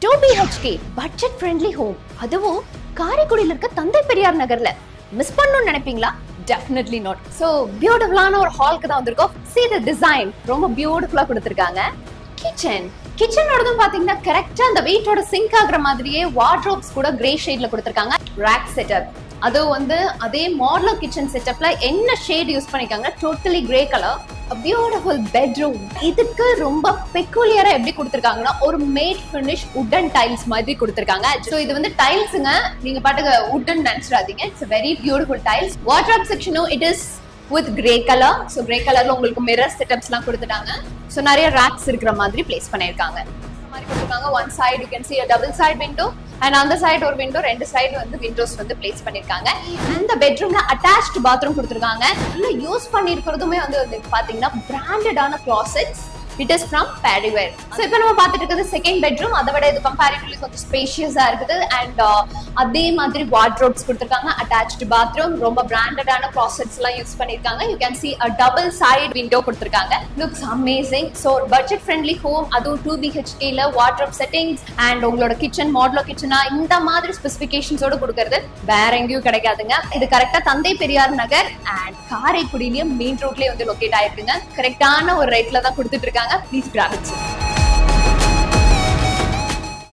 two BHK budget friendly home அதுவும் காரைக்குடியில் இருக்க தந்தை பெரியார் நகர்ல மிஸ் பண்ணணும்னு நினைப்பீங்களா டெஃபினெட்லி நாட் ஸோ பியூட்டிஃபுல்லான ஒரு ஹால்க்கு தான் வந்திருக்கோம் see the டிசைன் ரொம்ப பியூட்டிஃபுல்லா கொடுத்துருக்காங்க கிச்சன் கிச்சனோடதும் பாத்தீங்கன்னா கரெக்டா அந்த வெயிட்டோட சிங்க் ஆகுற மாதிரியே வார்ட்ரோப்ஸ் கூட கிரே ஷேட்ல கொடுத்துருக்காங்க ரேக் செட்டப் அதுவும் வந்து அதே மாடலர் கிச்சன் செட்டப்ல என்ன ஷேட் யூஸ் பண்ணிருக்காங்கன்னா totally grey colour beautiful bedroom இதுக்கு ரொம்ப பெக்குலியரா எப்படி கொடுத்துருக்காங்கன்னா ஒரு மேட் ஃபினிஷ் உட்டன் டைல்ஸ் மாதிரி கொடுத்துருக்காங்க ஸோ இது வந்து டைல்ஸுங்க நீங்க பாட்டுக்கு உட்டன் நினைச்சிடாதீங்க it's very beautiful tiles wardrobe செக்ஷனும் it is with grey colour so grey கலர்ல உங்களுக்கு மிரர் செட்டப்ஸ்லாம் கொடுத்துட்டாங்க ஸோ நிறைய ரேக்ஸ் இருக்கிற மாதிரி பிளேஸ் பண்ணியிருக்காங்க இந்த மாதிரி கொடுத்துருக்காங்க one side you can see double side window and அந்த சைடு ஒரு விண்டோ ரெண்டு சைடு வந்து விண்டோஸ் வந்து பிளேஸ் பண்ணிருக்காங்க இந்த பெட்ரூம்ல அட்டாச்ட் பாத்ரூம் கொடுத்துருக்காங்க இல்ல யூஸ் பண்ணிருக்கிறதுமே வந்து வந்து பாத்தீங்கன்னா பிராண்டடான closets it is from Parryware so இப்போ நம்ம பார்த்துட்டு இருக்கிறது செகண்ட் பெட்ரூம் அதை விட இது கம்பேரிட்டிவ்லி கொஞ்சம் ஸ்பேஷியஸாக இருக்குது அண்ட் அதே மாதிரி வார்ட்ரோப்ஸ் கொடுத்துருக்காங்க அட்டாச்டு பாத்ரூம் ரொம்ப பிராண்டடான ப்ராசெட்ஸ் எல்லாம் யூஸ் பண்ணியிருக்காங்க you can see a double side window கொடுத்துருக்காங்க லுக்ஸ் அமேசிங் ஸோ ஒரு பட்ஜெட் ஃப்ரெண்ட்லி ஹோம் அதுவும் டூ பிஹெச்கேல வார்ட்ரோப் செட்டிங்ஸ் அண்ட் உங்களோட கிச்சன் மாடலோ கிச்சனா இந்த மாதிரி ஸ்பெசிஃபிகேஷன்ஸோட கொடுக்கறது வேற எங்கேயும் கிடைக்காதுங்க இது கரெக்டா தந்தை பெரியார் நகர் அண்ட் காரைக்குடியிலயும் மெயின் ரோட்லயே வந்து லொக்கேட் ஆயிருக்குங்க கரெக்டான ஒரு ரேட்ல தான் கொடுத்துட்டு இருக்காங்க ப்ளீஸ் கிராஃபிக்ஸ்